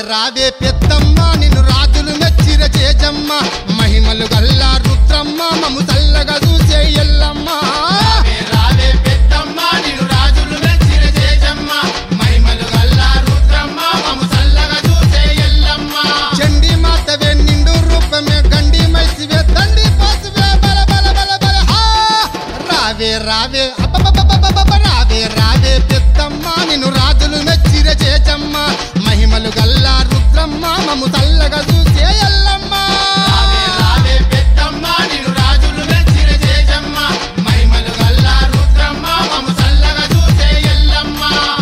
రావే పెద్దమ్మ నిన్ను రాజులు మెచ్చిర చేజమ్మ మహిమలు గల్లా రుద్రమ్మ మము చల్లగా చూసే ఎల్లమ్మ రావే పెద్దమ్మ నిన్ను రాజులు మెచ్చిన చేజమ్మ మహిమలు గల్లా రుద్రమ్మ మము చల్లగా చూసే ఎల్లమ్మ చండి మాతవే నిండు రూపమే గండి మైసివే దండి పాసువే బల బల బల బల హా! రావే రావే అబ్బబ్బబ్బబ్బబ్బబ్బ రావే రావే పెద్దమ్మ నిన్ను రాజులు మెచ్చిర చేజమ్మ మహిమలు గల్లా రుద్రమ్మ మము చల్లగా చూసే ఎల్లమ్మ రావే రావే పెద్దమ్మ నిన్ను రాజులు మెచ్చిన చేజమ్మ మహిమలు గల్లా రుద్రమ్మ మము చల్లగా చూసే ఎల్లమ్మ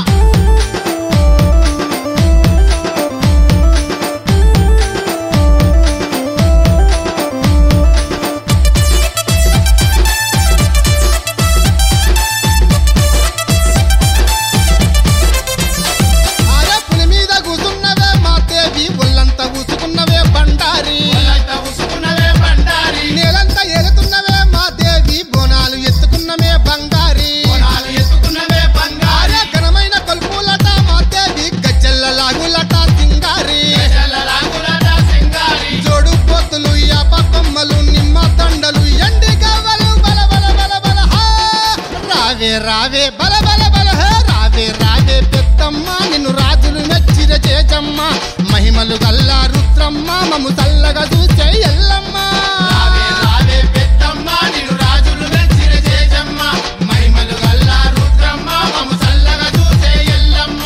ఆరే పులి మీద కూసున్నవే మా దేవి ఒళ్ళంతా ఊసుకున్నవే బండారి ఒళ్ళంతా ఉసుకున్నవే బండారి నేలంతా ఎగుతున్నవే మా దేవి బోనాలు ఎత్తుకున్నవే బంగారి కొనాలు ఎత్తుకున్నవే బంగారి ఆరే ఘనమైన కొల్పులట మా దేవి గజ్జల్ల లాగులట సింగారి గజల రాగులట సింగారి జోడు పోతులు యాప కొమ్మలు నిమ్మ దండలు ఎండి గవ్వలు బల బల బల బల హా! రావే రావే బల బల బల హే రావే రావే పెద్దమ్మ నిన్ను రాజులు మెచ్చిర చేజమ్మ మహిమలు గల్లా రుద్రమ్మ మము చల్లగా చూసే ఎల్లమ్మ రావే రావే పెద్దమ్మ నిన్ను రాజులు మెచ్చిన చేజమ్మ మహిమలు గల్లా రుద్రమ్మ మము చల్లగా చూసే ఎల్లమ్మ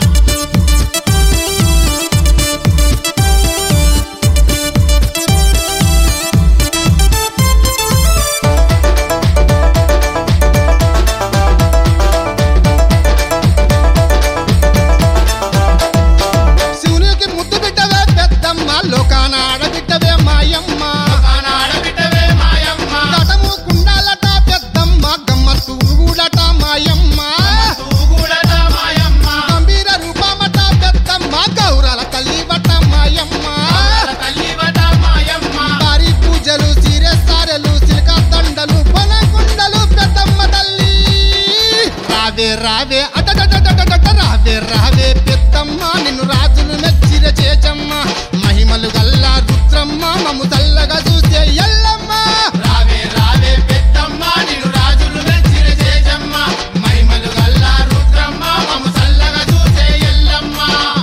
శివునికి ముద్దు బిడ్డవే పెద్దమ్మ లోకాన ఆడబిడ్డవే మాయమ్మ ఆడబిడ్డవే మాయమ్మ తటము కుండాలట పెద్దమ్మ గమ్మత్తు ఊగుడట మాయమ్మ తూగుడట మాయమ్మ గంభీర రూపమట పెద్దమ్మ గౌరాల తల్లివట మాయమ్మ ఆడల తల్లివట మాయమ్మ భారీ పూజలు సీరే సారెలు సిలిక దండలు పొనకుండలు పెద్దమ్మ తల్లి రావే రావే అటటటటటట రావే రావే పెద్దమ్మ నిన్ను రాజులు మెచ్చిర చేచమ్మ మహిమలు గల్లా రుద్రమ్మ మము చల్లగా చూసే ఎల్లమ్మ రావే రావే పెద్దమ్మ నిన్ను రాజులు మెచ్చిన చేజమ్మ మహిమలు గల్లా రుద్రమ్మ మము చల్లగా చూసే ఎల్లమ్మ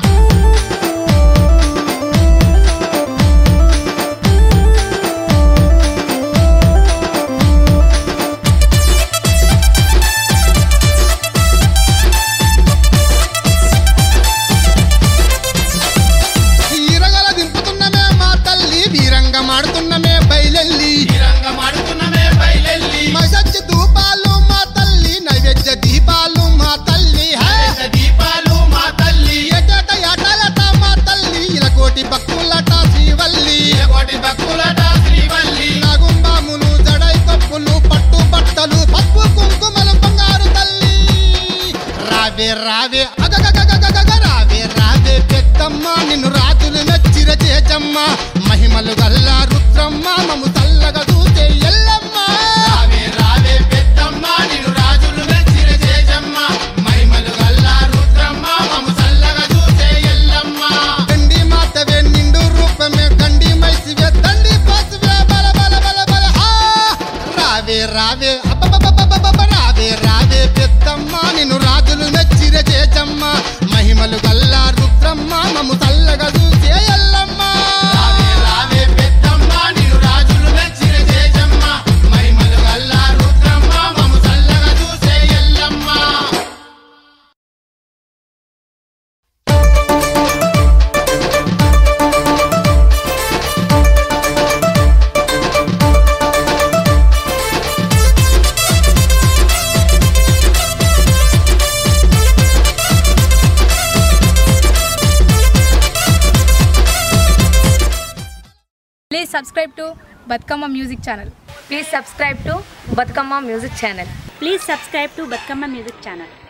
ఈరగల దింపుతున్నమే మా తల్లి వీరంగా మాడుతున్నమే బయలెల్లి రంగమాడుతున్నమే బయలెల్లి మసచ్చి ధూపాలు మా తల్లి నైవేద్య దీపాలు మా తల్లి హే! పెద్ద దీపాలు మా తల్లి ఏటేట ఏటాలట మా తల్లి ఇలకోటి భక్తులట శ్రీవల్లి కోటి భక్తులట శ్రీవల్లి నాగుంబాములు జడై కప్పులు పట్టు బట్టలు పప్పు కుంకుమలు బంగారు తల్లి రావే రావే అగగగగగగగ రావే రావే పెద్దమ్మ నిన్ను రాజులు మెచ్చిర చేజమ్మ మహిమలు గల్లా రుద్రమ్మ మము చల్లగా చూసే ఎల్లమ్మ రావే రావే పెద్దమ్మ నిన్ను రాజులు మెచ్చిన చేజమ్మ మహిమలు గల్లా రుద్రమ్మ మము చల్లగా చూసే ఎల్లమ్మ దండి మాతవే నిండు రూపమే గండి మైసివే దండి పాసువే బల బల బల బల హా! రావే రావే అబ్బబ్బబ్బబ్బబ్బబ్బ రావే రావే పెద్దమ్మ నిన్ను రాజులు మెచ్చిర చేచమ్మ మహిమలు గల్లా రుద్రమ్మ మము చల్లగా చూసే ఎల్లమ్మ రావే రావే పెద్దమ్మ నిన్ను రాజులు మెచ్చిన చేజమ్మ మహిమలు గల్లా రుద్రమ్మ మము చల్లగా చూసే Yellamma Please subscribe to Batkama Music channel. Please subscribe to Batkama Music channel. Please subscribe to Batkama Music channel.